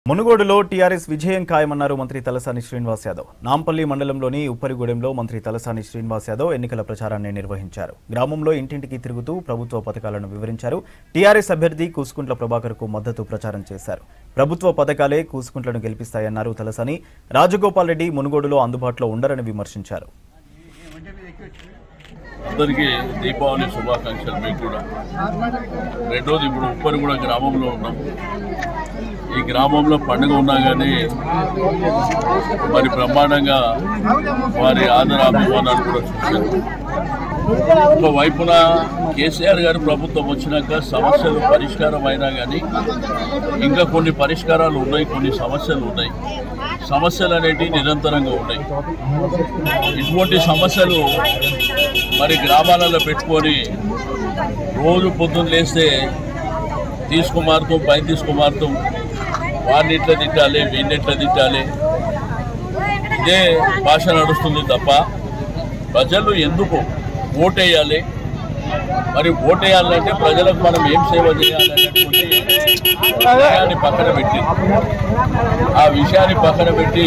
మునుగోడులో టీఆర్ఎస్ విజయం ఖాయమన్నారు మంత్రి తలసాని శ్రీనివాస్ యాదవ్ నాంపల్లి మండలంలోని ఉప్పరిగూడెంలో మంత్రి తలసాని శ్రీనివాస్ యాదవ్ ఎన్నికల ప్రచారాన్ని నిర్వహించారు గ్రామంలో ఇంటింటికి తిరుగుతూ ప్రభుత్వ పథకాలను వివరించారు టీఆర్ఎస్ అభ్యర్థి కూసుకుంట్ల ప్రభాకర్కు మద్దతు ప్రచారం చేశారు ప్రభుత్వ పథకాలే కూసుకుంట్లను గెలిపిస్తాయన్నారు తలసాని రాజగోపాల్ రెడ్డి మునుగోడులో అందుబాటులో ఉండరని విమర్శించారు అందరికీ దీపావళి శుభాకాంక్షలు మీకు కూడా రెండోది ఇప్పుడు ఉప్పరి కూడా గ్రామంలో ఉన్నాం ఈ గ్రామంలో పండుగ ఉన్నా కానీ మరి బ్రహ్మాండంగా వారి ఆదరాభిమానాలు కూడా చూశారు ఒక వైపున కేసీఆర్ గారి ప్రభుత్వం వచ్చినాక సమస్యలు పరిష్కారం అయినా కానీ ఇంకా కొన్ని పరిష్కారాలు ఉన్నాయి కొన్ని సమస్యలు ఉన్నాయి సమస్యలు అనేటివి నిరంతరంగా ఉన్నాయి ఇటువంటి సమస్యలు మరి గ్రామాలలో పెట్టుకొని రోజు పొద్దున్న లేస్తే తీసుకుమారుతాం పైన తీసుకుమారుతాం వాడిని ఇట్లా తిట్టాలి వీడిని ఎట్లా తిట్టాలి ఇదే భాష నడుస్తుంది తప్ప ప్రజలు ఎందుకు ఓటేయాలి మరి ఓటేయాలంటే ప్రజలకు మనం ఏం సేవ చేయాలనేటువంటి విషయాన్ని పక్కన పెట్టి ఆ విషయాన్ని పక్కన పెట్టి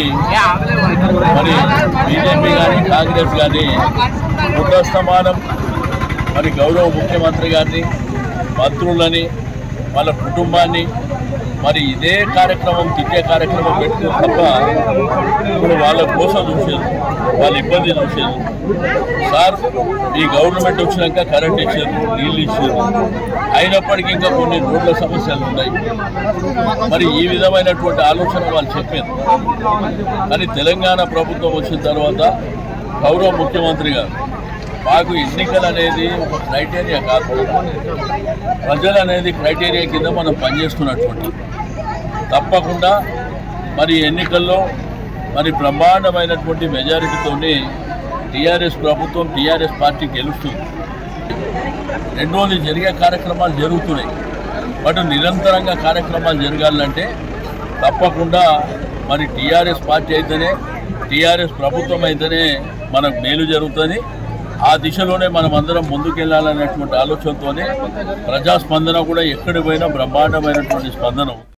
మరి బీజేపీ కానీ కాంగ్రెస్ కానీ ఉత్తస్తమానం మరి గౌరవ ముఖ్యమంత్రి గారిని మంత్రులని వాళ్ళ కుటుంబాన్ని మరి ఇదే కార్యక్రమం తిట్టే కార్యక్రమం పెట్టుకుని తప్ప ఇప్పుడు వాళ్ళ కోసం చూసేది వాళ్ళ ఇబ్బంది చూసేది సార్ ఈ గవర్నమెంట్ వచ్చినాక కరెంట్ ఇచ్చారు నీళ్ళు ఇచ్చారు అయినప్పటికీ ఇంకా కొన్ని రోడ్ల సమస్యలు ఉన్నాయి మరి ఈ విధమైనటువంటి ఆలోచన వాళ్ళు చెప్పారు కానీ తెలంగాణ ప్రభుత్వం వచ్చిన తర్వాత గౌరవ ముఖ్యమంత్రి గారు మాకు ఎన్నికలు అనేది ఒక క్రైటీరియా కాదు ప్రజలు అనేది క్రైటీరియా కింద మనం పనిచేస్తున్నటువంటి తప్పకుండా మరి ఎన్నికల్లో మరి బ్రహ్మాండమైనటువంటి మెజారిటీతోని టీఆర్ఎస్ ప్రభుత్వం టీఆర్ఎస్ పార్టీ గెలుస్తుంది రెండోది జరిగే కార్యక్రమాలు జరుగుతున్నాయి బట్ నిరంతరంగా కార్యక్రమాలు జరగాలంటే తప్పకుండా మరి టీఆర్ఎస్ పార్టీ అయితేనే టీఆర్ఎస్ ప్రభుత్వం అయితేనే మనకు మేలు జరుగుతుంది ఆ దిశలోనే మనం అందరం ముందుకెళ్లాలనేటువంటి ఆలోచనతోనే ప్రజాస్పందన కూడా ఎక్కడికి పోయినా బ్రహ్మాండమైనటువంటి స్పందన ఉంది.